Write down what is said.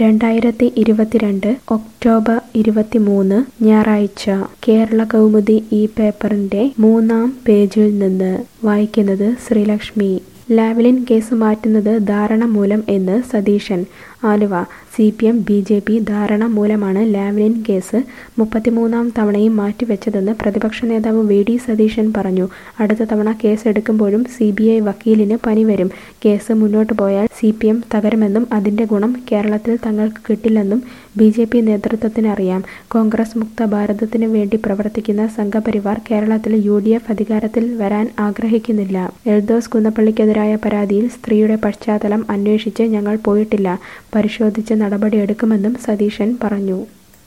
രണ്ടായിരത്തി ഇരുപത്തിരണ്ട് ഒക്ടോബർ ഇരുപത്തിമൂന്ന് ഞായറാഴ്ച കേരള കൗമുദി ഈ പേപ്പറിന്റെ മൂന്നാം പേജിൽ നിന്ന് വായിക്കുന്നത് ശ്രീലക്ഷ്മി ലാവ്ലിൻ കേസ് മാറ്റുന്നത് ധാരണ മൂലം എന്ന് Satheesan Aluva C P M B J P ധാരണ മൂലമാണ് ലാവ്ലിൻ കേസ് മുപ്പത്തിമൂന്നാം തവണയും മാറ്റിവെച്ചതെന്ന് പ്രതിപക്ഷ നേതാവ് വി ഡി സതീശൻ പറഞ്ഞു അടുത്ത തവണ കേസ് എടുക്കുമ്പോഴും സി ബി ഐ വക്കീലിന് പനി വരും കേസ് മുന്നോട്ട് പോയാൽ സി പി എം തകരുമെന്നും അതിന്റെ ഗുണം കേരളത്തിൽ തങ്ങൾക്ക് കിട്ടില്ലെന്നും ബി ജെ പി നേതൃത്വത്തിന് അറിയാം കോൺഗ്രസ് മുക്ത ഭാരതത്തിനു വേണ്ടി പ്രവർത്തിക്കുന്ന സംഘപരിവാർ കേരളത്തിൽ യു ഡി എഫ് അധികാരത്തിൽ വരാൻ ആഗ്രഹിക്കുന്നില്ല എൽദോസ് കുന്നപ്പള്ളിക്കെതിരായ പരാതിയിൽ സ്ത്രീയുടെ പശ്ചാത്തലം അന്വേഷിച്ച് ഞങ്ങൾ പോയിട്ടില്ല പരിശോധിച്ച് നടപടിയെടുക്കുമെന്നും സതീശൻ പറഞ്ഞു